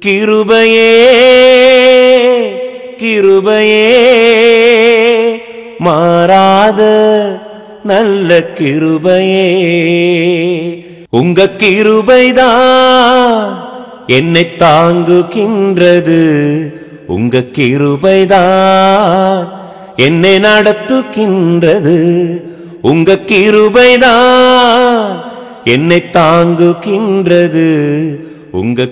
கிருபையே கிருபையே மாறாத நல்ல கிருபையே உங்க கிருபைதான் என்னை தாங்குகின்றது உங்க கிருபைதான் என்னை நடத்துகின்றது உங்க கிருபைதான் என்னை தாங்குகின்றது உங்க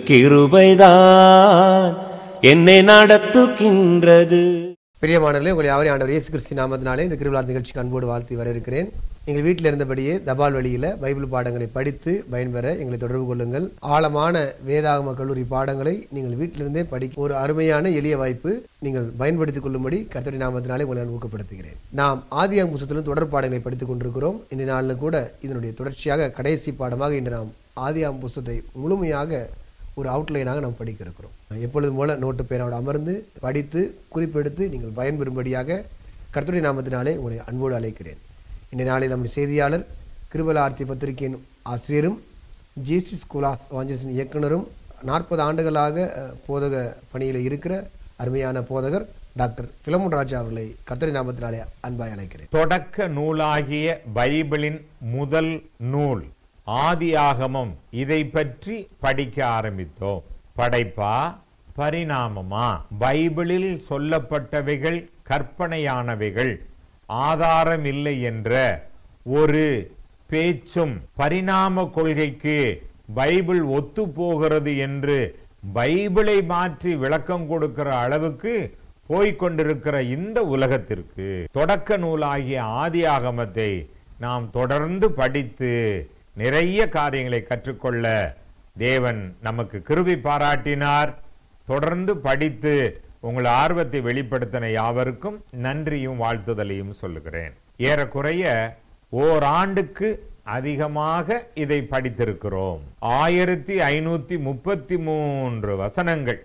கிருபைதான் என்னை நடத்துகின்றது பிரியமானவர்களே உங்களை யாவரையும் ஆண்டவர் இயேசு கிறிஸ்து நாமத்தினாலே இந்த கிருவிழா நிகழ்ச்சிக்கு அன்போடு வாழ்த்தி வரவேற்கிறேன் எங்கள் வீட்டில் இருந்தபடியே தபால் வழியில் பைபிள் பாடங்களை படித்து பயன்பெற எங்களை தொடர்பு கொள்ளுங்கள் ஆழமான வேதாகம கல்லூரி பாடங்களை நீங்கள் வீட்டிலிருந்தே படிக்க ஒரு அருமையான எளிய வாய்ப்பு நீங்கள் பயன்படுத்திக் கொள்ளும்படி கர்த்தருடைய நாமத்தினாலே உங்களை நான் ஊக்கப்படுத்துகிறேன் நாம் ஆதியாம் புத்தகத்திலும் தொடர் பாடங்களை படித்துக் கொண்டிருக்கிறோம் இந்த நாளில் கூட இதனுடைய தொடர்ச்சியாக கடைசி பாடமாக இன்று நாம் ஆதியாம் புஸ்தகத்தை முழுமையாக ஒரு அவுட்லைனாக நாம் படிக்க இருக்கிறோம் எப்பொழுதும் போல நோட்டு பேனாவோட அமர்ந்து படித்து குறிப்பெடுத்து நீங்கள் பயன்பெறும்படியாக கர்த்தருடைய நாமத்தினாலே உங்களை அன்போடு அழைக்கிறேன் இந்த நாளில் நம்முடைய செய்தியாளர் கிருபல ஆர்த்தி பத்திரிகையின் ஆசிரியரும் ஜேசி ஸ்கூல் ஆஃப் வாஞ்சலின் இயக்குனரும் நாற்பது ஆண்டுகளாக அஹ், போதக பணியில் இருக்கிற அருமையான போதகர் டாக்டர் பிலமுன் ராஜா அவர்களை கர்த்தருடைய நாமத்தினாலே அன்பாய் அழைக்கிறேன் தொடக்க நூலாகிய பைபிளின் முதல் நூல் ஆதியாகமம் இதை பற்றி படிக்க ஆரம்பித்தோம் படைப்பா பரிணாமமா பைபிளில் சொல்லப்பட்டவைகள் கற்பனையானவைகள் ஆதாரம் இல்லை என்ற ஒரு பேச்சும் பரிணாம கொள்கைக்கு பைபிள் ஒத்து போகிறது என்று பைபிளை மாற்றி விளக்கம் கொடுக்கிற அளவுக்கு போய்க்கொண்டிருக்கிற இந்த உலகத்திற்கு தொடக்க நூலாகிய ஆதியாகமத்தை நாம் தொடர்ந்து படித்து நிறைய காரியங்களை கற்றுக்கொள்ள தேவன் நமக்கு கிருபை பாராட்டினார் தொடர்ந்து படித்து உங்கள் ஆர்வத்தை வெளிப்படுத்தின யாவருக்கும் நன்றியும் வாழ்த்துதலையும் சொல்லுகிறேன் ஏறக்குறைய ஓராண்டுக்கு அதிகமாக இதை படித்திருக்கிறோம் ஆயிரத்தி ஐநூத்தி முப்பத்தி மூன்று வசனங்கள்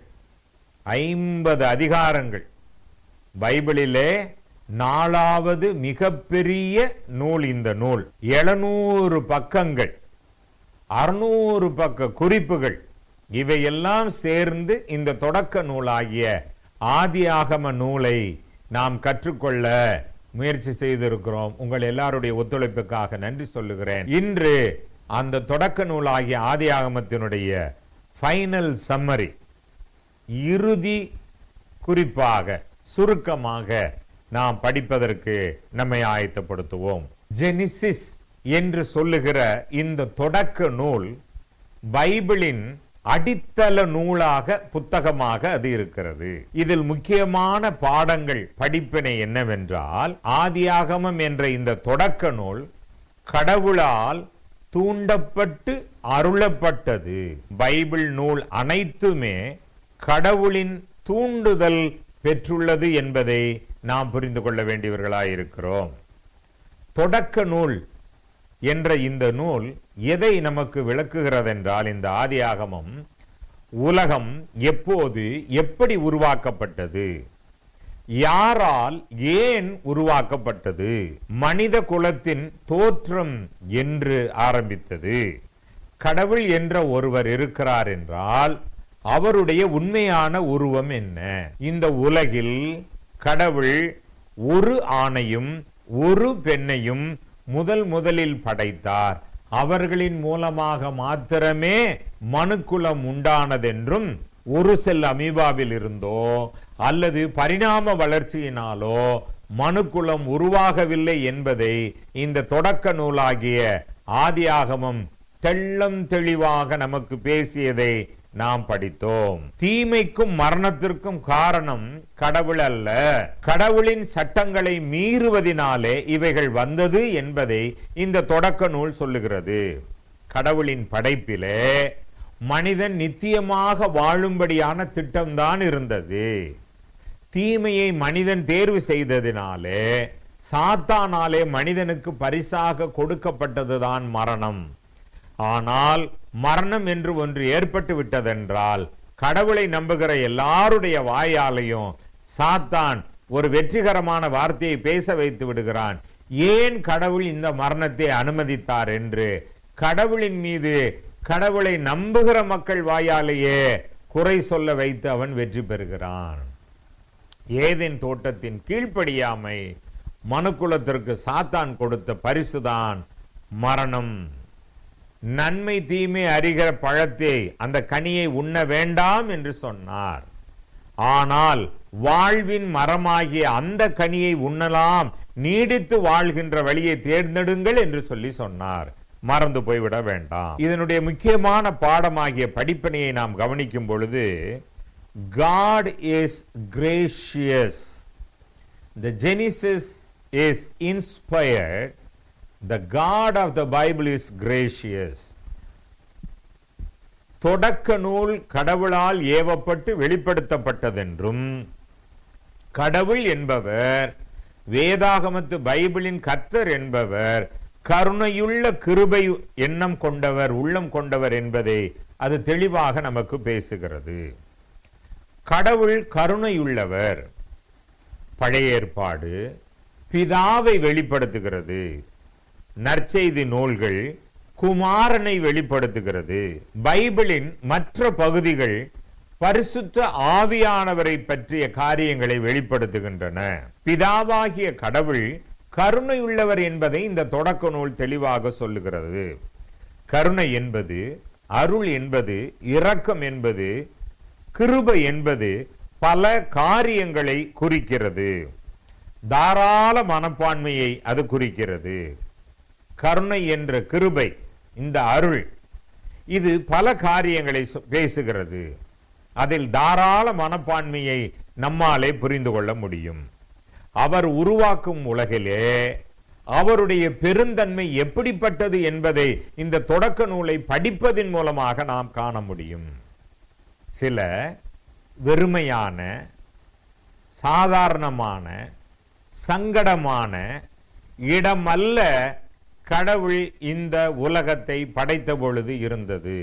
ஐம்பது அதிகாரங்கள் பைபிளிலே நாலாவது மிகப்பெரிய நூல் இந்த நூல் எழுநூறு பக்கங்கள் அறுநூறு பக்க குறிப்புகள் இவையெல்லாம் சேர்ந்து இந்த தொடக்க நூலாகிய ஆதியாகம நூலை நாம் கற்றுக்கொள்ள முயற்சி செய்திருக்கிறோம் உங்கள் எல்லாருடைய ஒத்துழைப்புக்காக நன்றி சொல்லுகிறேன் இன்று அந்த தொடக்க நூலாகிய ஆதியாகமத்தினுடைய ஃபைனல் சம்மரி இறுதி குறிப்பாக சுருக்கமாக நாம் படிப்பதற்கு நம்மை ஆயத்தப்படுத்துவோம் ஜெனிசிஸ் என்று சொல்லுகிற இந்த தொடக்க நூல் பைபிளின் அடித்தள நூலாக புத்தகமாக அது இருக்கிறது இதில் முக்கியமான பாடங்கள் படிப்பினை என்னவென்றால் ஆதியாகமம் என்ற இந்த தொடக்க நூல் கடவுளால் தூண்டப்பட்டு அருளப்பட்டது பைபிள் நூல் அனைத்துமே கடவுளின் தூண்டுதல் பெற்றுள்ளது என்பதை நாம் புரிந்து கொள்ள வேண்டியவர்களாயிருக்கிறோம் தொடக்க நூல் என்ற இந்த நூல் எதை நமக்கு விளக்குகிறதென்றால் இந்த ஆதியாகமம் உலகம் எப்போது எப்படி உருவாக்கப்பட்டது யாரால் ஏன் உருவாக்கப்பட்டது மனித குலத்தின் தோற்றம் என்று ஆரம்பித்தது கடவுள் என்ற ஒருவர் இருக்கிறார் என்றால் அவருடைய உண்மையான உருவம் என்ன இந்த உலகில் கடவுள் ஒரு ஆணையும் ஒரு பெண்ணையும் முதல் முதலில் படைத்தார் அவர்களின் மூலமாக மாத்திரமே மனுக்குலம் உண்டானதென்றும் ஒரு செல் அமீபாவில் இருந்தோ அல்லது பரிணாம வளர்ச்சியினாலோ மனுக்குலம் உருவாகவில்லை என்பதை இந்த தொடக்க நூலாகிய ஆதியாகமம் தெள்ளம் தெளிவாக நமக்கு பேசியதை நாம் படித்தோம் தீமைக்கும் மரணத்திற்கும் காரணம் கடவுள் அல்ல கடவுளின் சட்டங்களை மீறுவதினாலே இவைகள் வந்தது என்பதை இந்த தொடக்க நூல் சொல்லுகிறது கடவுளின் படைப்பிலே மனிதன் நித்தியமாக வாழும்படியான திட்டம்தான் இருந்தது தீமையை மனிதன் தேர்வு செய்ததினாலே சாத்தானாலே மனிதனுக்கு பரிசாக கொடுக்கப்பட்டதுதான் மரணம் ஆனால் மரணம் என்று ஒன்று ஏற்பட்டு விட்டதென்றால் கடவுளை நம்புகிற எல்லாருடைய வாயாலையும் சாத்தான் ஒரு வெற்றிகரமான வார்த்தையை பேச வைத்து விடுகிறான் ஏன் கடவுள் இந்த மரணத்தை அனுமதித்தார் என்று கடவுளின் மீது கடவுளை நம்புகிற மக்கள் வாயாலேயே குறை சொல்ல வைத்து அவன் வெற்றி பெறுகிறான் ஏதேன் தோட்டத்தின் கீழ்ப்படியாமை மனுக்குலத்திற்கு சாத்தான் கொடுத்த பரிசுதான் மரணம் நன்மை தீமை அறிகிற பழத்தை அந்த கனியை உண்ண வேண்டாம் என்று சொன்னார் ஆனால் வாழ்வின் மரமாகிய அந்த கனியை உண்ணலாம் நீடித்து வாழ்கின்ற வழியை தேர்ந்தெடுங்கள் என்று சொல்லி சொன்னார் மறந்து போய்விட வேண்டாம் இதனுடைய முக்கியமான பாடமாகிய படிப்பினையை நாம் கவனிக்கும் பொழுது God is gracious The Genesis is inspired. The God of the Bible is gracious. தொடக்க நூல் கடவுளால் ஏவப்பட்டு வெளிப்படுத்தப்பட்டதென்றும் கடவுள் என்பவர் வேதாகமத்து பைபிளின் கர்த்தர் என்பவர் கருணையுள்ள கிருபை எண்ணம் கொண்டவர் உள்ளம் கொண்டவர் என்பதை அது தெளிவாக நமக்கு பேசுகிறது கடவுள் கருணையுள்ளவர் பழைய ஏற்பாடு பிதாவை வெளிப்படுத்துகிறது நற்செய்தி நூல்கள் குமாரனை வெளிப்படுத்துகிறது பைபிளின் மற்ற பகுதிகள் பரிசுத்த ஆவியானவரை பற்றிய காரியங்களை வெளிப்படுத்துகின்றன பிதாவாகிய கடவுள் கருணையுள்ளவர் என்பதை இந்த தொடக்க நூல் தெளிவாக சொல்லுகிறது கருணை என்பது அருள் என்பது இரக்கம் என்பது கிருபை என்பது பல காரியங்களை குறிக்கிறது தாராள மனப்பான்மையை அது குறிக்கிறது கருணை என்ற கிருபை இந்த அருள் இது பல காரியங்களை சொ- பேசுகிறது அதில் தாராள மனப்பான்மையை நம்மாலே புரிந்து கொள்ள முடியும் அவர் உருவாக்கும் உலகிலே அவருடைய பெருந்தன்மை எப்படிப்பட்டது என்பதை இந்த தொடக்க நூலை படிப்பதின் மூலமாக நாம் காண முடியும் சில வெறுமையான சாதாரணமான சங்கடமான இடமல்ல கடவுள் இந்த உலகத்தை படைத்த பொழுது இருந்தது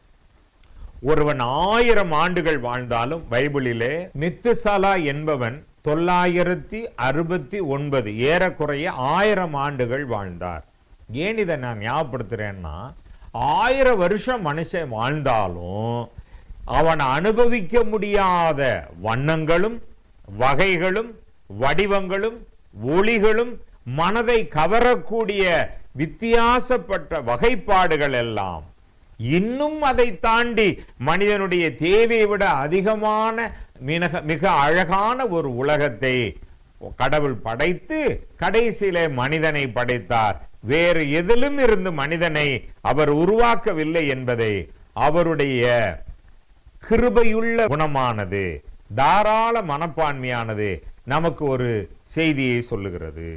ஒருவன் ஆயிரம் ஆண்டுகள் வாழ்ந்தாலும் பைபிளிலே மித்துசலா என்பவன் தொள்ளாயிரத்தி அறுபத்தி ஒன்பது ஏறக்குறைய ஆயிரம் ஆண்டுகள் வாழ்ந்தார் ஏன் இதை நான் ஞாபகப்படுத்துறேன்னா ஆயிரம் வருஷம் மனுஷன் வாழ்ந்தாலும் அவன் அனுபவிக்க முடியாத வண்ணங்களும் வகைகளும் வடிவங்களும் ஒளிகளும் மனதை கவரக்கூடிய வித்தியாசப்பட்ட வகைப்பாடுகள் எல்லாம் இன்னும் அதை தாண்டி மனிதனுடைய தேவையை விட அதிகமான மிக மிக அழகான ஒரு உலகத்தை கடவுள் படைத்து கடைசியிலே மனிதனை படைத்தார் வேறு எதிலும் இருந்து மனிதனை அவர் உருவாக்கவில்லை என்பதை அவருடைய கிருபையுள்ள குணமானது தாராள மனப்பான்மையானது நமக்கு ஒரு செய்தியை சொல்லுகிறது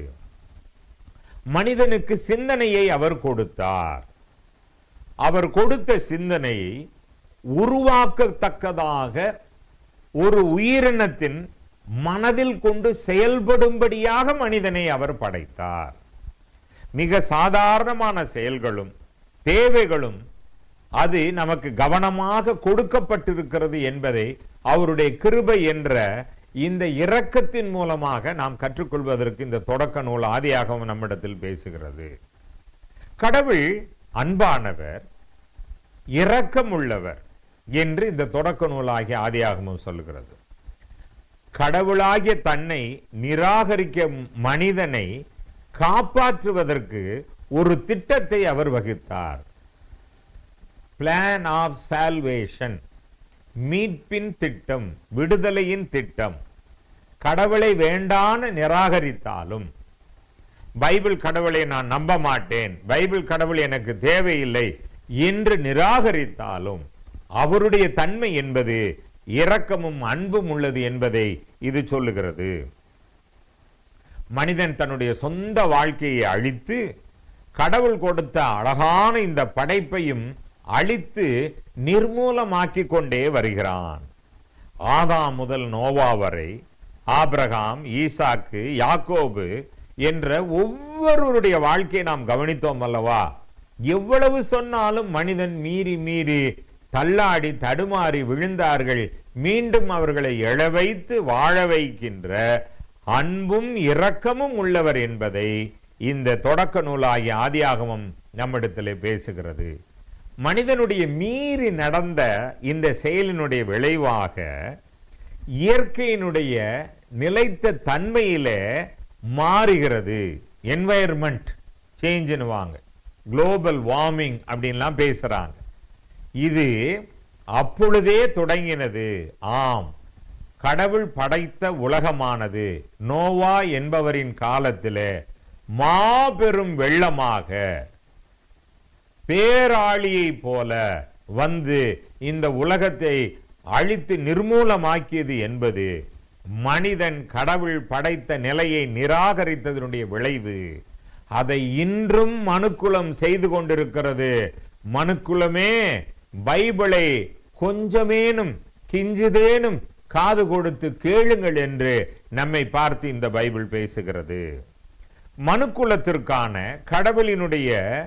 மனிதனுக்கு சிந்தனையை அவர் கொடுத்தார் அவர் கொடுத்த சிந்தனையை உருவாக்கத்தக்கதாக ஒரு உயிரினத்தின் மனதில் கொண்டு செயல்படும்படியாக மனிதனை அவர் படைத்தார் மிக சாதாரணமான செயல்களும் தேவைகளும் அது நமக்கு கவனமாக கொடுக்கப்பட்டிருக்கிறது என்பதை அவருடைய கிருபை என்ற இந்த இரக்கத்தின் மூலமாக நாம் கற்றுக்கொள்வதற்கு இந்த தொடக்க நூல் ஆதியாகவும் நம்மிடத்தில் பேசுகிறது கடவுள் அன்பானவர் இரக்கமுள்ளவர் என்று இந்த தொடக்க நூலாகிய ஆதியாகமும் சொல்லுகிறது கடவுளாகிய தன்னை நிராகரிக்க மனிதனை காப்பாற்றுவதற்கு ஒரு திட்டத்தை அவர் வகுத்தார் பிளான் ஆஃப் சால்வேஷன் மீட்பின் திட்டம் விடுதலையின் திட்டம் கடவுளை வேண்டான நிராகரித்தாலும் பைபிள் கடவுளை நான் நம்ப மாட்டேன் பைபிள் கடவுள் எனக்கு தேவையில்லை என்று நிராகரித்தாலும் அவருடைய தன்மை என்பது இரக்கமும் அன்பும் உள்ளது என்பதை இது சொல்லுகிறது மனிதன் தன்னுடைய சொந்த வாழ்க்கையை அழித்து கடவுள் கொடுத்த அழகான இந்த படைப்பையும் அழித்து நிர்மூலமாக்கிக் கொண்டே வருகிறான் ஆதாம் முதல் நோவா வரை ஆபிரகாம் ஈசாக்கு யாக்கோபு என்ற ஒவ்வொருவருடைய வாழ்க்கையை நாம் கவனித்தோம் அல்லவா எவ்வளவு சொன்னாலும் மனிதன் மீறி மீறி தள்ளாடி தடுமாறி விழுந்தார்கள் மீண்டும் அவர்களை எழ வைத்து வாழ வைக்கின்ற அன்பும் இரக்கமும் உள்ளவர் என்பதை இந்த தொடக்க நூலாகிய ஆதியாகமம் நம்மிடத்திலே பேசுகிறது மனிதனுடைய மீறி நடந்த இந்த செயலினுடைய விளைவாக இயற்கையினுடைய நிலைத்த தன்மையில மாறுகிறது என்வாயர்மெண்ட் சேஞ்சுன்னுவாங்க குளோபல் வார்மிங் அப்படின்லாம் பேசுறாங்க இது அப்பொழுதே தொடங்கினது ஆம் கடவுள் படைத்த உலகமானது நோவா என்பவரின் காலத்திலே மாபெரும் வெள்ளமாக பேராளியை போல வந்து இந்த உலகத்தை அழித்து நிர்மூலமாக்கியது என்பது மனிதன் கடவுள் படைத்த நிலையை நிராகரித்ததனுடைய விளைவு அதை இன்றும் மனுக்குலம் செய்து கொண்டிருக்கிறது மனுக்குலமே பைபிளை கொஞ்சமேனும் கிஞ்சுதேனும் காது கொடுத்து கேளுங்கள் என்று நம்மை பார்த்து இந்த பைபிள் பேசுகிறது மனுக்குலத்திற்கான கடவுளினுடைய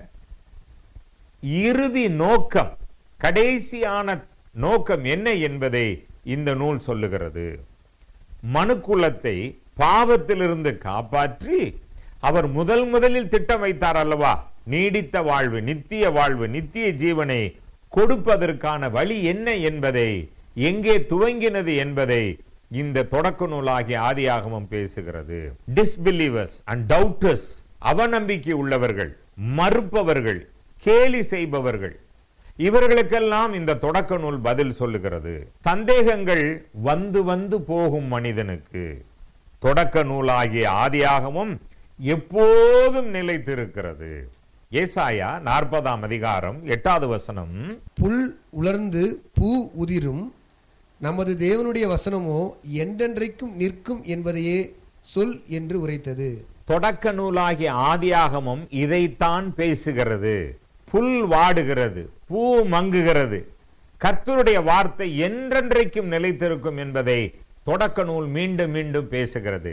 இறுதி நோக்கம் கடைசியான நோக்கம் என்ன என்பதை இந்த நூல் சொல்லுகிறது மனுக்குலத்தை பாவத்திலிருந்து காப்பாற்றி அவர் முதல் முதலில் திட்டம் வைத்தார் அல்லவா நீடித்த வாழ்வு நித்திய வாழ்வு நித்திய ஜீவனை கொடுப்பதற்கான வழி என்ன என்பதை எங்கே துவங்கினது என்பதை இந்த தொடக்க நூலாகிய ஆதியாகமம் பேசுகிறது டிஸ்பிலீவர்ஸ் அண்ட் டவுட்டர்ஸ் அவநம்பிக்கை உள்ளவர்கள் மறுப்பவர்கள் கேலி செய்பவர்கள் இவர்களுக்கெல்லாம் இந்த தொடக்க நூல் பதில் சொல்லுகிறது சந்தேகங்கள் வந்து வந்து போகும் மனிதனுக்கு தொடக்க நூலாகிய ஆதியாகமும் எப்போதும் நிலைத்திருக்கிறது ஏசாயா நாற்பதாம் அதிகாரம் எட்டாவது வசனம் புல் உலர்ந்து பூ உதிரும் நமது தேவனுடைய வசனமோ என்றென்றைக்கும் நிற்கும் என்பதையே சொல் என்று உரைத்தது தொடக்க நூலாகிய ஆதியாகமம் இதைத்தான் பேசுகிறது புல் வாடுகிறது பூ மங்குகிறது கர்த்தருடைய வார்த்தை என்றென்றைக்கும் நிலைத்திருக்கும் என்பதை தொடக்க நூல் மீண்டும் மீண்டும் பேசுகிறது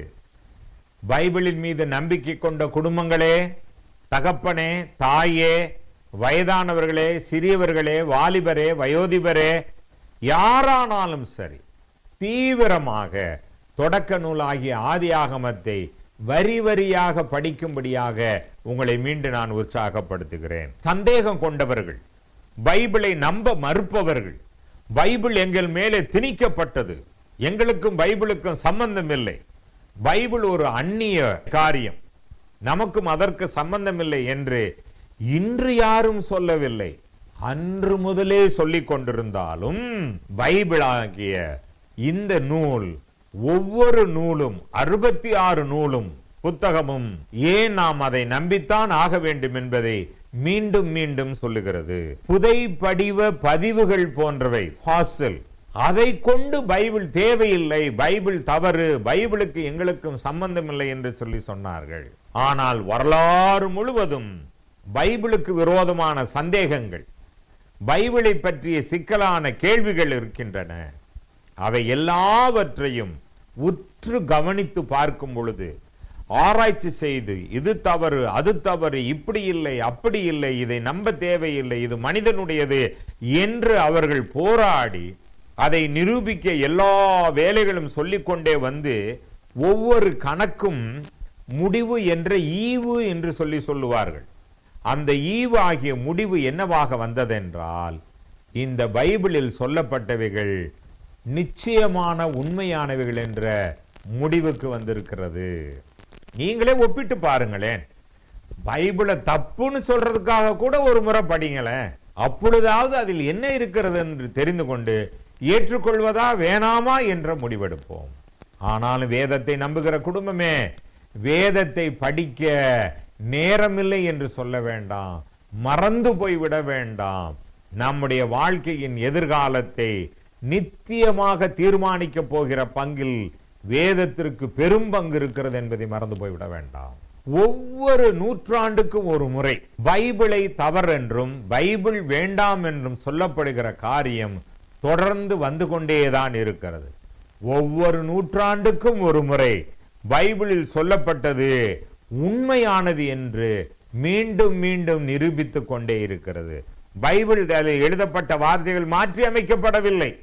பைபிளின் மீது நம்பிக்கை கொண்ட குடும்பங்களே தகப்பனே தாயே வயதானவர்களே சிறியவர்களே வாலிபரே வயோதிபரே யாரானாலும் சரி தீவிரமாக தொடக்க நூலாகிய ஆதியாகமத்தை வரி வரியாக படிக்கும்படியாக உங்களை மீண்டும் நான் உற்சாகப்படுத்துகிறேன் சந்தேகம் கொண்டவர்கள் பைபிளை நம்ப மறுப்பவர்கள் பைபிள் எங்கள் மேலே திணிக்கப்பட்டது எங்களுக்கும் பைபிளுக்கும் சம்பந்தம் இல்லை பைபிள் ஒரு அந்நிய காரியம் நமக்கும் அதற்கு சம்பந்தமில்லை என்று இன்று யாரும் சொல்லவில்லை அன்று முதலே சொல்லிக் கொண்டிருந்தாலும் பைபிள் ஆகிய இந்த நூல் ஒவ்வொரு நூலும் அறுபத்தி ஆறு நூலும் புத்தகமும் ஏன் நாம் அதை நம்பித்தான் ஆக வேண்டும் என்பதை மீண்டும் மீண்டும் சொல்லுகிறது புதை படிவ பதிவுகள் போன்றவை ஃபாசில் அதை கொண்டு பைபிள் தேவையில்லை பைபிள் தவறு பைபிளுக்கு எங்களுக்கும் சம்பந்தமில்லை என்று சொல்லி சொன்னார்கள் ஆனால் வரலாறு முழுவதும் பைபிளுக்கு விரோதமான சந்தேகங்கள் பைபிளை பற்றிய சிக்கலான கேள்விகள் இருக்கின்றன அவை எல்லாவற்றையும் உற்று கவனித்து பார்க்கும் பொழுது ஆராய்ச்சி செய்து இது தவறு அது தவறு இப்படி இல்லை அப்படி இல்லை இதை நம்ப தேவையில்லை இது மனிதனுடையது என்று அவர்கள் போராடி அதை நிரூபிக்க எல்லா வேலைகளும் சொல்லிக்கொண்டே வந்து ஒவ்வொரு கணக்கும் முடிவு என்ற ஈவு என்று சொல்லி சொல்லுவார்கள் அந்த ஈவு ஆகிய முடிவு என்னவாக வந்ததென்றால் இந்த பைபிளில் சொல்லப்பட்டவைகள் நிச்சயமான உண்மையானவைகள் என்ற முடிவுக்கு வந்திருக்கிறது நீங்களே ஒப்பிட்டு பாருங்களேன் பைபிளை தப்புன்னு சொல்றதுக்காக கூட ஒரு முறை படிங்களேன் அப்பொழுதாவது அதில் என்ன இருக்கிறது என்று தெரிந்து கொண்டு ஏற்றுக்கொள்வதா வேணாமா என்ற முடிவெடுப்போம் ஆனாலும் வேதத்தை நம்புகிற குடும்பமே வேதத்தை படிக்க நேரமில்லை என்று சொல்ல வேண்டாம் மறந்து போய்விட வேண்டாம் நம்முடைய வாழ்க்கையின் எதிர்காலத்தை நித்தியமாக தீர்மானிக்க போகிற பங்கில் வேதத்திற்கு பெரும் பங்கு இருக்கிறது என்பதை மறந்து போய்விட வேண்டாம் ஒவ்வொரு நூற்றாண்டுக்கும் ஒரு முறை பைபிளை தவறென்றும் பைபிள் வேண்டாம் என்றும் சொல்லப்படுகிற காரியம் தொடர்ந்து வந்து கொண்டேதான் இருக்கிறது ஒவ்வொரு நூற்றாண்டுக்கும் ஒரு முறை பைபிளில் சொல்லப்பட்டது உண்மையானது என்று மீண்டும் மீண்டும் நிரூபித்துக் கொண்டே இருக்கிறது பைபிள் அதில் எழுதப்பட்ட வார்த்தைகள் மாற்றி அமைக்கப்படவில்லை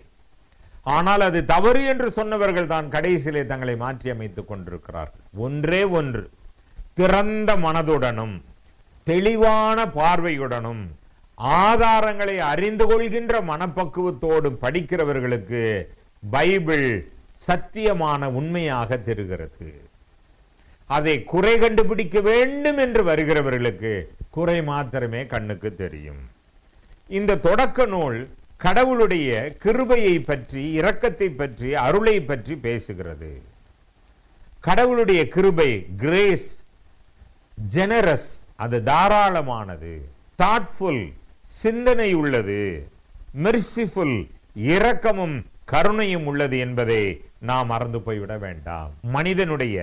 ஆனால் அது தவறு என்று சொன்னவர்கள் தான் கடைசியிலே தங்களை மாற்றி அமைத்துக் கொண்டிருக்கிறார்கள் ஒன்றே ஒன்று திறந்த மனதுடனும் தெளிவான பார்வையுடனும் ஆதாரங்களை அறிந்து கொள்கின்ற மனப்பக்குவத்தோடு படிக்கிறவர்களுக்கு பைபிள் சத்தியமான உண்மையாக தெரிகிறது அதை குறை கண்டுபிடிக்க வேண்டும் என்று வருகிறவர்களுக்கு குறை மாத்திரமே கண்ணுக்கு தெரியும் இந்த தொடக்க நூல் கடவுளுடைய கிருபையை பற்றி இரக்கத்தை பற்றி அருளை பற்றி பேசுகிறது கடவுளுடைய கிருபை கிரேஸ் ஜெனரஸ் அது தாராளமானது தாட்ஃபுல் சிந்தனை உள்ளது மெர்சிஃபுல் இரக்கமும் கருணையும் உள்ளது என்பதை நாம் மறந்து போய்விட வேண்டாம் மனிதனுடைய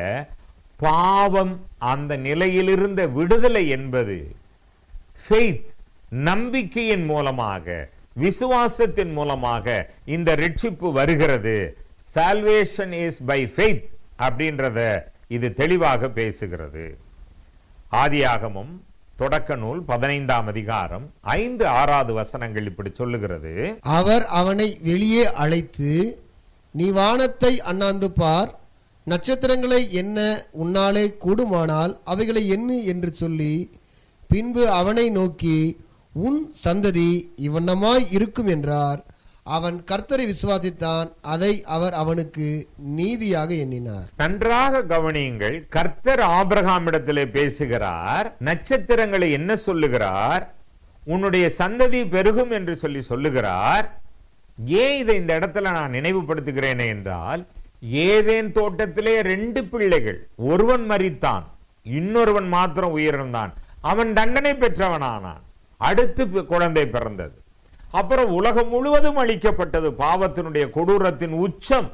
பாவம் அந்த நிலையிலிருந்த விடுதலை என்பது ஃபெய்த் நம்பிக்கையின் மூலமாக விசுவாசத்தின் மூலமாக இந்த ரட்சிப்பு வருகிறது சால்வேஷன் இஸ் பை ஃபெய்த் அப்படின்றத இது தெளிவாக பேசுகிறது ஆதியாகமும் தொடக்க நூல் பதினைந்தாம் அதிகாரம் ஐந்து ஆறாவது வசனங்கள் இப்படி சொல்லுகிறது அவர் அவனை வெளியே அழைத்து நீ வானத்தை அண்ணாந்து பார் நட்சத்திரங்களை என்ன உன்னாலே கூடுமானால் அவைகளை எண்ணு என்று சொல்லி பின்பு அவனை நோக்கி உன் சந்ததி இவ்வண்ணமாய் இருக்கும் என்றார் அவன் கர்த்தரை விசுவாசித்தான் அதை அவர் அவனுக்கு நீதியாக எண்ணினார் நன்றாக கவனியுங்கள் கர்த்தர் ஆபிரகாமிடத்திலே பேசுகிறார் நட்சத்திரங்களை என்ன சொல்லுகிறார் உன்னுடைய சந்ததி பெருகும் என்று சொல்லி சொல்லுகிறார் ஏன் இதை இந்த இடத்துல நான் நினைவுபடுத்துகிறேன் என்றால் ஏதேன் தோட்டத்திலே ரெண்டு பிள்ளைகள் ஒருவன் மரித்தான் இன்னொருவன் மாத்திரம் உயிரிழந்தான் அவன் தண்டனை பெற்றவனானான் அடுத்து பி- குழந்தை பிறந்தது அப்புறம் உலகம் முழுவதும் அளிக்கப்பட்டது பாவத்தினுடைய கொடூரத்தின் உச்சம்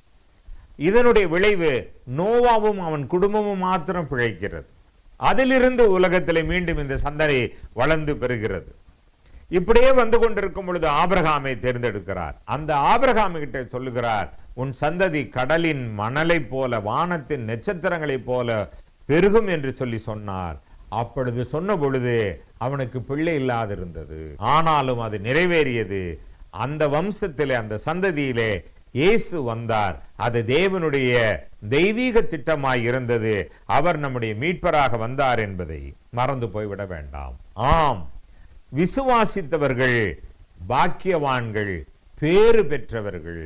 இதனுடைய விளைவு நோவாவும் அவன் குடும்பமும் மாத்திரம் பிழைக்கிறது அதிலிருந்து உலகத்திலே மீண்டும் இந்த சந்தனை வளர்ந்து பெறுகிறது இப்படியே வந்து கொண்டிருக்கும் பொழுது ஆபிரகாமை தேர்ந்தெடுக்கிறார் அந்த ஆபிரகாம் கிட்ட சொல்லுகிறார் உன் சந்ததி கடலின் மணலைப் போல வானத்தின் நட்சத்திரங்களைப் போல பெருகும் என்று சொல்லி சொன்னார் அப்பொழுது சொன்ன பொழுது அவனுக்கு பிள்ளை இல்லாதிருந்தது ஆனாலும் அது நிறைவேறியது அந்த வம்சத்திலே அந்த சந்ததியிலே இயேசு வந்தார் அது தேவனுடைய தெய்வீக திட்டமாய் இருந்தது அவர் நம்முடைய மீட்பராக வந்தார் என்பதை மறந்து போய்விட வேண்டாம் ஆம் விசுவாசித்தவர்கள் பாக்கியவான்கள் பேறு பெற்றவர்கள்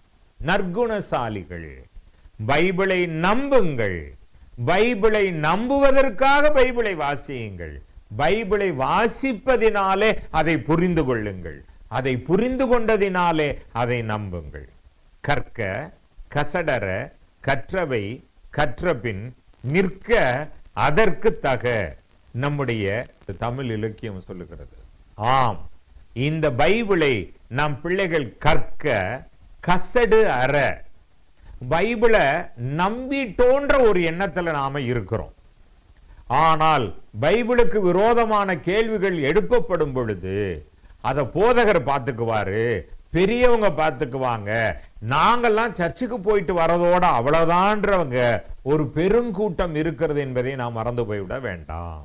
நற்குணசாலிகள் பைபிளை நம்புங்கள் பைபிளை நம்புவதற்காக பைபிளை வாசியுங்கள் பைபிளை வாசிப்பதினாலே அதை புரிந்து கொள்ளுங்கள் அதை புரிந்து கொண்டதினாலே அதை நம்புங்கள் கற்க கசடர கற்றவை கற்றபின் நிற்க அதற்கு தக நம்முடைய தமிழ் இலக்கியம் சொல்லுகிறது ஆம் இந்த பைபிளை நம் பிள்ளைகள் கற்க கசடு அற பைபிளை நம்பிட்டோன்ற ஒரு எண்ணத்துல நாம இருக்கிறோம் ஆனால் பைபிளுக்கு விரோதமான கேள்விகள் எழுப்பப்படும் பொழுது அத போதகர் பார்த்துக்குவாரு பெரியவங்க பார்த்துக்குவாங்க நாங்கெல்லாம் சர்ச்சுக்கு போயிட்டு வரதோட அவ்வளவுதான்றவங்க ஒரு பெருங்கூட்டம் இருக்கிறது என்பதை நாம் மறந்து போய்விட வேண்டாம்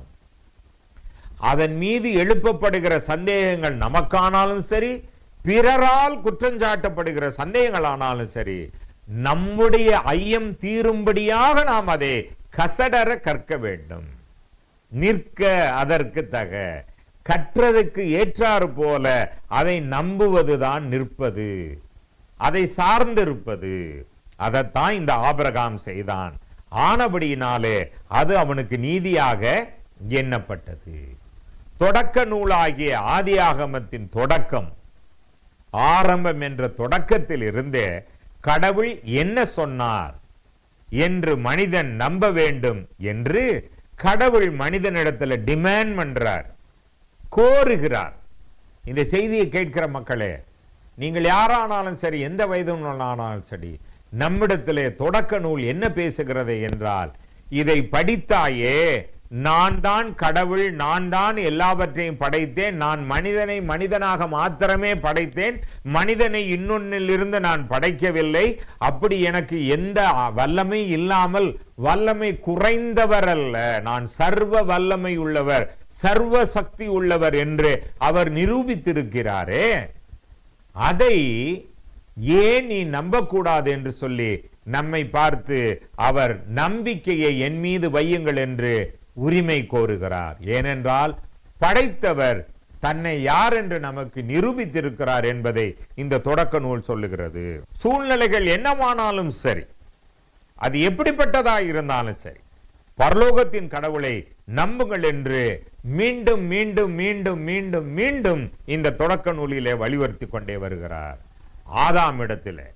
அதன் மீது எழுப்பப்படுகிற சந்தேகங்கள் நமக்கானாலும் சரி பிறரால் குற்றஞ்சாட்டப்படுகிற சந்தேகங்கள் ஆனாலும் சரி நம்முடைய ஐயம் தீரும்படியாக நாம் அதை கசடர கற்க வேண்டும் நிற்க அதற்கு தக கற்றதுக்கு ஏற்றாறு போல அதை நம்புவதுதான் நிற்பது அதை சார்ந்திருப்பது அதைத்தான் இந்த ஆபிரகாம் செய்தான் ஆனபடியினாலே அது அவனுக்கு நீதியாக எண்ணப்பட்டது தொடக்க நூலாகிய ஆதியாகமத்தின் தொடக்கம் ஆரம்பம் என்ற தொடக்கத்தில் இருந்தே கடவுள் என்ன சொன்னார் என்று மனிதன் நம்ப வேண்டும் என்று கடவுள் மனிதனிடத்துல டிமாண்ட் பண்றார் கோருகிறார் இந்த செய்தியை கேட்கிற மக்களே நீங்கள் யாரானாலும் சரி எந்த வயதுனாலும் சரி நம்மிடத்திலே தொடக்க நூல் என்ன பேசுகிறது என்றால் இதை படித்தாயே நான் தான் கடவுள் நான் தான் எல்லாவற்றையும் படைத்தேன் நான் மனிதனை மனிதனாக மாத்திரமே படைத்தேன் மனிதனை இன்னொன்னிலிருந்து நான் படைக்கவில்லை அப்படி எனக்கு எந்த வல்லமை இல்லாமல் வல்லமை குறைந்தவர் அல்ல நான் சர்வ வல்லமை உள்ளவர் சர்வ சக்தி உள்ளவர் என்று அவர் நிரூபித்திருக்கிறாரே அதை ஏன் நீ நம்பக்கூடாது என்று சொல்லி நம்மை பார்த்து அவர் நம்பிக்கையை என் மீது வையுங்கள் என்று உரிமை கோருகிறார் ஏனென்றால் படைத்தவர் தன்னை யார் என்று நமக்கு நிரூபித்திருக்கிறார் என்பதை இந்த தொடக்க நூல் சொல்லுகிறது சூழ்நிலைகள் என்னவானாலும் சரி அது எப்படிப்பட்டதா இருந்தாலும் சரி பரலோகத்தின் கடவுளை நம்புங்கள் என்று மீண்டும் மீண்டும் மீண்டும் மீண்டும் மீண்டும் இந்த தொடக்க நூலிலே வலியுறுத்தி கொண்டே வருகிறார் ஆதாம் இடத்திலே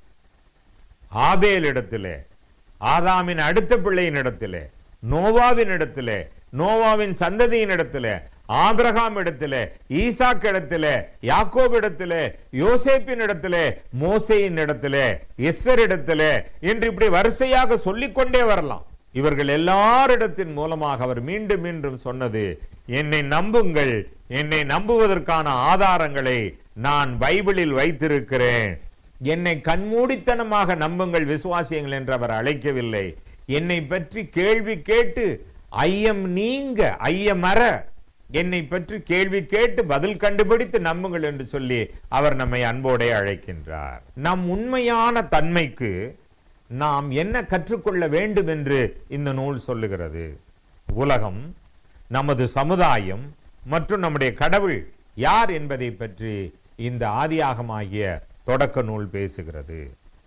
ஆபேல் இடத்திலே ஆதாமின் அடுத்த பிள்ளையின் இடத்திலே நோவாவின் இடத்திலே நோவாவின் சந்ததியின் இடத்திலே ஆபிரகாம் இடத்திலே ஈசாக் இடத்திலே யாக்கோப் இடத்திலே யோசேப்பின் இடத்திலே மோசையின் இடத்திலே எஸ்ஸர் இடத்திலே என்று இப்படி வரிசையாக சொல்லிக்கொண்டே வரலாம் இவர்கள் எல்லாரிடத்தின் மூலமாக அவர் மீண்டும் மீண்டும் சொன்னது என்னை நம்புங்கள் என்னை நம்புவதற்கான ஆதாரங்களை நான் பைபிளில் வைத்திருக்கிறேன் என்னை கண்மூடித்தனமாக நம்புங்கள் விசுவாசியங்கள் என்று அவர் அழைக்கவில்லை என்னை பற்றி கேள்வி கேட்டு ஐயம் நீங்க ஐயமற என்னை பற்றி கேள்வி கேட்டு பதில் கண்டுபிடித்து நம்புங்கள் என்று சொல்லி அவர் நம்மை அன்போടെ அழைக்கின்றார் நம் உண்மையான தன்மைக்கு நாம் என்ன கற்றுக்கொள்ள வேண்டும் என்று இந்த நூல் சொல்லுகிறது உலகம் நமது சமுதாயம் மற்றும் நம்முடைய கடவுள் யார் என்பதை பற்றி இந்த ஆதியாகமாகிய தொடக்க நூல் பேசுகிறது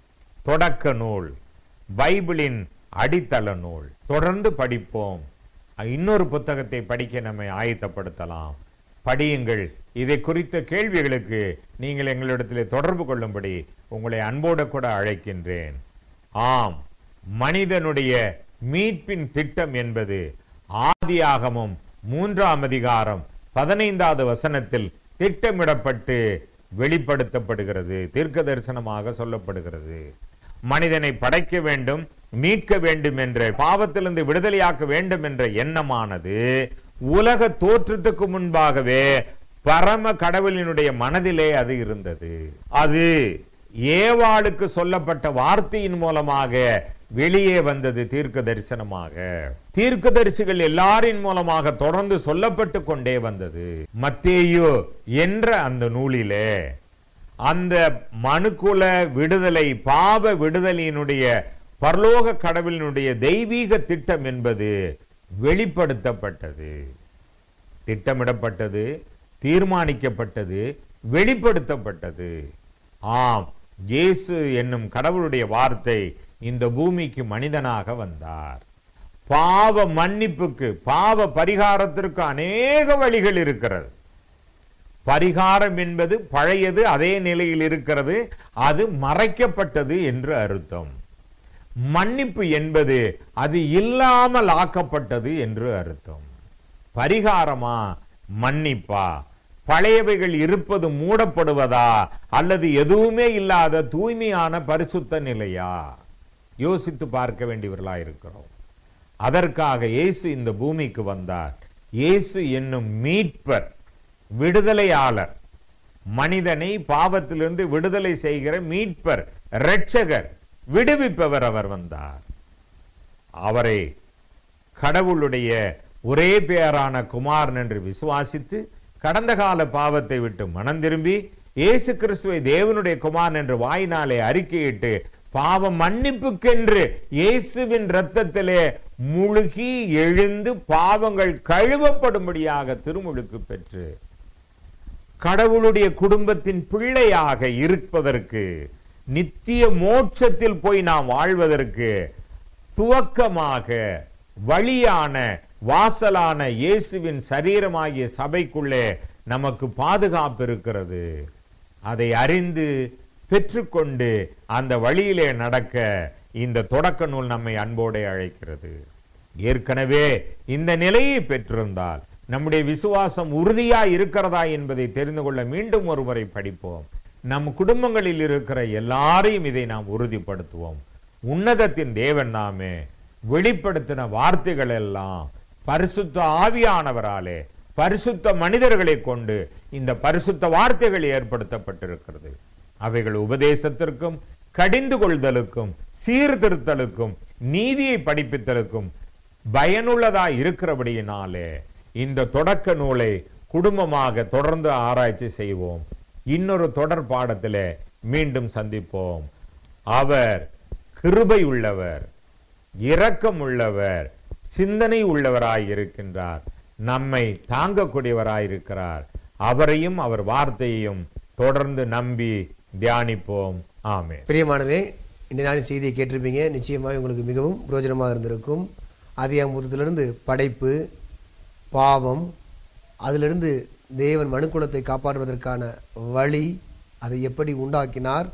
தொடக்க நூல் பைபிளின் அடித்தள நூல் தொடர்ந்து படிப்போம் இன்னொரு புத்தகத்தை படிக்க நம்மை ஆயத்தப்படுத்தலாம் படியுங்கள் இதை குறித்த கேள்விகளுக்கு நீங்கள் எங்களிடத்தில் தொடர்பு கொள்ளும்படி உங்களை அன்போடு கூட அழைக்கின்றேன் ஆம் மனிதனுடைய மீட்பின் திட்டம் என்பது ஆதியாகமும் மூன்றாம் அதிகாரம் பதினைந்தாவது வசனத்தில் திட்டமிடப்பட்டு வெளிப்படுத்தப்படுகிறது தீர்க்க தரிசனமாக சொல்லப்படுகிறது மனிதனை படைக்க வேண்டும் மீட்க வேண்டும் என்ற பாவத்திலிருந்து விடுதலையாக்க வேண்டும் என்ற எண்ணமானது உலக தோற்றத்துக்கு முன்பாகவே பரம கடவுளினுடைய மனதிலே அது இருந்தது அது ஏவாளுக்கு சொல்லப்பட்ட வார்த்தையின் மூலமாக வெளியே வந்தது தீர்க்க தரிசனமாக தீர்க்க தரிசிகள் எல்லாரின் மூலமாக தொடர்ந்து சொல்லப்பட்டு கொண்டே வந்தது மத்தேயு என்ற அந்த நூலிலே அந்த மனுக்குல விடுதலை பாவ விடுதலையினுடைய பரலோக கடவுளினுடைய தெய்வீக திட்டம் என்பது வெளிப்படுத்தப்பட்டது திட்டமிடப்பட்டது தீர்மானிக்கப்பட்டது வெளிப்படுத்தப்பட்டது ஆம் இயேசு என்னும் கடவுளுடைய வார்த்தை இந்த பூமிக்கு மனிதனாக வந்தார் பாவ மன்னிப்புக்கு பாவ பரிகாரத்திற்கு அநேக வழிகள் இருக்கிறது பரிகாரம் என்பது பழையது அதே நிலையில் இருக்கிறது அது மறைக்கப்பட்டது என்று அர்த்தம் மன்னிப்பு என்பது அது இல்லாமல் ஆக்கப்பட்டது என்று அர்த்தம் பரிகாரமா மன்னிப்பா பழையவைகள் இருப்பது மூடப்படுவதா அல்லது எதுவுமே இல்லாத தூய்மையான பரிசுத்த நிலையா யோசித்து பார்க்க வேண்டியவர்களா இருக்கிறோம் அதற்காக இயேசு இந்த பூமிக்கு வந்தார் இயேசு என்னும் மீட்பர் விடுதலையாளர் மனிதனை பாவத்திலிருந்து விடுதலை செய்கிற மீட்பர் இரட்சகர் விடுவிப்பவர் அவர் வந்தார் அவரை கடவுளுடைய ஒரே பேரான குமாரன் என்று விசுவாசித்து கடந்த கால பாவத்தை விட்டு மனம் திரும்பி இயேசு கிறிஸ்துவை தேவனுடைய குமாரன் என்று வாயினாலே அறிக்கையிட்டு பாவ மன்னிப்புக்கென்று இயேசுவின் இரத்தத்திலே முழுகி எழுந்து பாவங்கள் கழுவப்படும்படியாக திருமுழுக்கு பெற்று கடவுளுடைய குடும்பத்தின் பிள்ளையாக இருப்பதற்கு நித்திய மோட்சத்தில் போய் நாம் வாழ்வதற்கு துவக்கமாக வழியான வாசலான இயேசுவின் சரீரமாகிய சபைக்குள்ளே நமக்கு பாதுகாப்பு இருக்கிறது அதை அறிந்து பெற்றுக்கொண்டு அந்த வழியிலே நடக்க இந்த தொடக்க நூல் நம்மை அன்போടെ அழைக்கிறது ஏற்கனவே இந்த நிலையை பெற்றிருந்தால் நம்முடைய விசுவாசம் உறுதியா இருக்கிறதா என்பதை தெரிந்து கொள்ள மீண்டும் ஒருமுறை படிப்போம் நம் குடும்பங்களில் இருக்கிற எல்லாரையும் இதை நாம் உறுதிப்படுத்துவோம் உன்னதத்தின் தேவன் நாமே வெளிப்படுத்தின வார்த்தைகள் எல்லாம் பரிசுத்த ஆவியானவராலே பரிசுத்த மனிதர்களை கொண்டு இந்த பரிசுத்த வார்த்தைகள் ஏற்படுத்தப்பட்டிருக்கிறது அவைகள் உபதேசத்திற்கும் கடிந்து கொள்தலுக்கும் சீர்திருத்தலுக்கும் நீதியை படிப்பித்தலுக்கும் பயனுள்ளதா இருக்கிறபடியினாலே இந்த தொடக்க நூலை குடும்பமாக தொடர்ந்து ஆராய்ச்சி செய்வோம் இன்னொரு தொடர் பாடத்திலே மீண்டும் சந்திப்போம் அவர் கிருபை உள்ளவர் இரக்கம் உள்ளவர் சிந்தனை உள்ளவராய் இருக்கின்றார் நம்மை தாங்கக்கூடியவராய் இருக்கிறார் அவரையும் அவர் வார்த்தையையும் தொடர்ந்து நம்பி தியானிப்போம் ஆமென் பிரியமானவரே இந்த நாளின் செய்தியை கேட்டிருப்பீங்க நிச்சயமாக உங்களுக்கு மிகவும் பிரயோஜனமாக இருந்திருக்கும் ஆதியாகமத்திலிருந்து படைப்பு பாவம் அதிலிருந்து தேவன் மனுக்குலத்தை காப்பாற்றுவதற்கான வழி அதை எப்படி உண்டாக்கினார்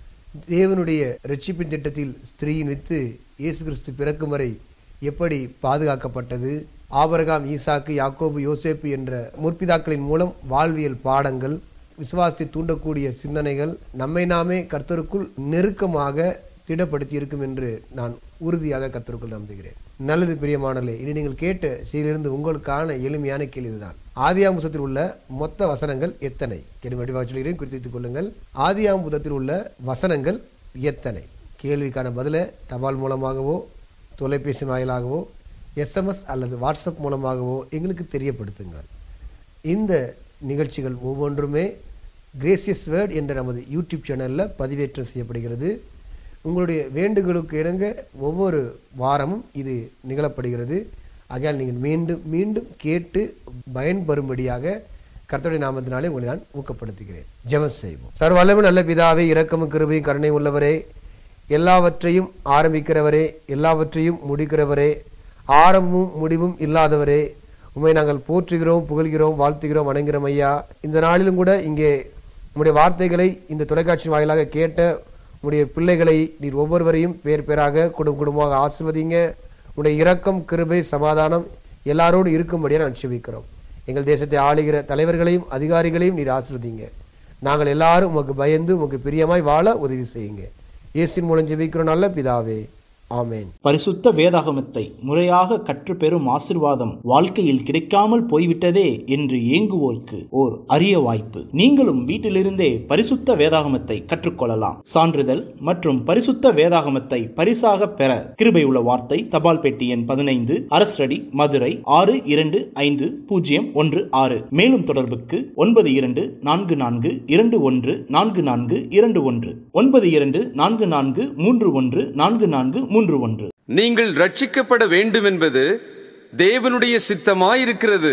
தேவனுடைய ரட்சிப்பின் திட்டத்தில் ஸ்திரீயின் வித்து இயேசு கிறிஸ்து பிறக்கும் வரை எப்படி பாதுகாக்கப்பட்டது ஆபரகாம் ஈசாக்கு யாக்கோபு யோசேப்பு என்ற முற்பிதாக்களின் மூலம் வாழ்வியல் பாடங்கள் விசுவாசத்தை தூண்டக்கூடிய சிந்தனைகள் நம்மை நாமே கர்த்தருக்குள் நெருக்கமாக திடப்படுத்தி இருக்கும் என்று நான் உறுதியாக கர்த்தருக்குள் நம்புகிறேன் நல்லது பிரியமானலே இனி நீங்கள் கேட்ட செய்தியிலிருந்து உங்களுக்கான எளிமையான கேள்வி இதுதான் ஆதியாமுசத்தில் உள்ள மொத்த வசனங்கள் எத்தனை கேள்வி வடிவாக சொல்கிறேன் குறித்துக் கொள்ளுங்கள் ஆதியாமுதத்தில் உள்ள வசனங்கள் எத்தனை கேள்விக்கான பதிலை தபால் மூலமாகவோ தொலைபேசி வாயிலாகவோ எஸ்எம்எஸ் அல்லது வாட்ஸ்அப் மூலமாகவோ எங்களுக்கு தெரியப்படுத்துங்கள் இந்த நிகழ்ச்சிகள் ஒவ்வொன்றுமே கிரேசியஸ் வேர்ட் என்ற நமது யூடியூப் சேனலில் பதிவேற்றம் செய்யப்படுகிறது உங்களுடைய வேண்டுகளுக்கு இணங்க ஒவ்வொரு வாரமும் இது நிகழப்படுகிறது ஆகையால் நீங்கள் மீண்டும் மீண்டும் கேட்டு பயன்பெறும்படியாக கர்த்தருடைய நாமத்தினாலே உங்களை நான் ஊக்கப்படுத்துகிறேன் ஜெபம் செய்வோம் சர்வல்லமை நல்ல பிதாவே இரக்கமும் கிருபையும் கருணை உள்ளவரே எல்லாவற்றையும் ஆரம்பிக்கிறவரே எல்லாவற்றையும் முடிக்கிறவரே ஆரம்பமும் முடிவும் இல்லாதவரே உண்மை நாங்கள் போற்றுகிறோம் புகழ்கிறோம் வாழ்த்துகிறோம் வணங்குகிறோம் ஐயா இந்த நாளிலும் கூட இங்கே உம்முடைய வார்த்தைகளை இந்த தொலைக்காட்சி வாயிலாக கேட்ட உம்முடைய பிள்ளைகளை நீர் ஒவ்வொருவரையும் பேர் பேராக குடும்ப குடும்பமாக ஆசிர்வதிங்க உடைய இரக்கம் கிருபை சமாதானம் எல்லாரோடு இருக்கும்படியாக நான் செபிக்கிறோம் எங்கள் தேசத்தை ஆளுகிற தலைவர்களையும் அதிகாரிகளையும் நீர் ஆசிர்வதிங்க நாங்கள் எல்லாரும் உமக்கு பயந்து உமக்கு பிரியமாய் வாழ உதவி செய்யுங்க இயேசின் மூலம் ஜெபிக்கிறோம் நல்ல பிதாவே ஆமென் பரிசுத்த வேதாகமத்தை முறையாக கற்றுப்பெறும் ஆசிர்வாதம் வாழ்க்கையில் கிடைக்காமல் போய்விட்டதே என்று ஏங்குவோருக்கு ஓர் அரிய வாய்ப்பு நீங்களும் வீட்டிலிருந்தே பரிசுத்த வேதாகமத்தை கற்றுக்கொள்ளலாம் சான்றிதழ் மற்றும் பரிசுத்த வேதாகமத்தை பரிசாக பெற கிருபை உள்ள வார்த்தை தபால் பெட்டி எண் பதினைந்து அரசடி மதுரை ஆறு இரண்டு ஐந்து பூஜ்ஜியம் ஒன்று ஆறு மேலும் தொடர்புக்கு ஒன்பது இரண்டு நான்கு நான்கு இரண்டு ஒன்று நான்கு நான்கு இரண்டு ஒன்று ஒன்பது இரண்டு நான்கு நான்கு மூன்று ஒன்று நான்கு நான்கு மூன்று ஒன்று நீங்கள் ரட்சிக்கப்பட வேண்டும் என்பது தேவனுடைய சித்தமாயிருக்கிறது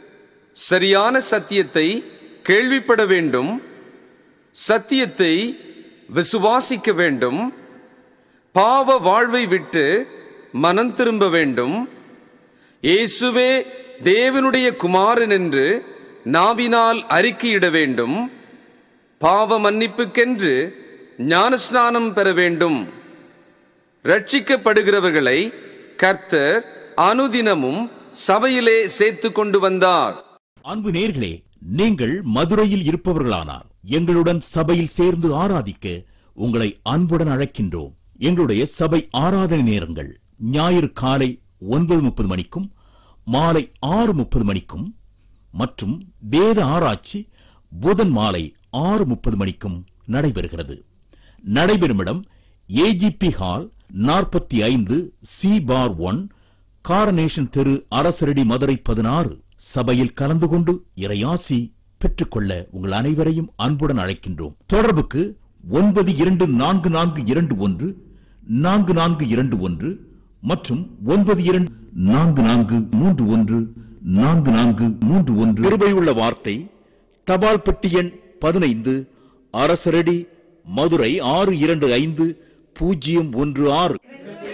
சரியான சத்தியத்தை கேள்விப்பட வேண்டும் சத்தியத்தை விசுவாசிக்க வேண்டும் பாவ வாழ்வை விட்டு மனம் திரும்ப வேண்டும் இயேசுவே தேவனுடைய குமாரன் என்று நாவினால் அறிக்கையிட வேண்டும் பாவ மன்னிப்புக்கென்று ஞானஸ்நானம் பெற வேண்டும் ரட்சிக்கப்படுகிறவர்களை கர்த்தர் அனுதினமும் சபையிலே சேர்த்து கொண்டு வந்தார் அன்பு நேர்களே நீங்கள் மதுரையில் இருப்பவர்களானார் எங்களுடன் சபையில் சேர்ந்து ஆராதிக்க உங்களை அன்புடன் அழைக்கின்றோம் எங்களுடைய சபை ஆராதனை நேரங்கள் ஞாயிறு காலை ஒன்பது முப்பது மணிக்கும் மாலை ஆறு முப்பது மணிக்கும் மற்றும் வேத ஆராய்ச்சி புதன் மாலை ஆறு முப்பது மணிக்கும் நடைபெறுகிறது நடைபெறும் இடம் ஏஜிபி ஹால் நாற்பத்தி ஐந்து சி பார் ஒன் காரனேஷன் தெரு அரசரடி மதுரை பதினாறு சபையில் கலந்து கொண்டு இறையாசி பெற்றுக்கொள்ள உங்கள் அனைவரையும் அன்புடன் அழைக்கின்றோம் தொடர்புக்கு ஒன்பது இரண்டு நான்கு நான்கு இரண்டு ஒன்று நான்கு நான்கு இரண்டு ஒன்று மற்றும் ஒன்பது இரண்டு நான்கு நான்கு மூன்று ஒன்று நான்கு நான்கு மூன்று ஒன்று கிருபையுள்ள வார்த்தை தபால் பெட்டி எண் பதினைந்து அரசரடி மதுரை ஆறு இரண்டு ஐந்து பூஜ்ஜியம் ஒன்று ஆறு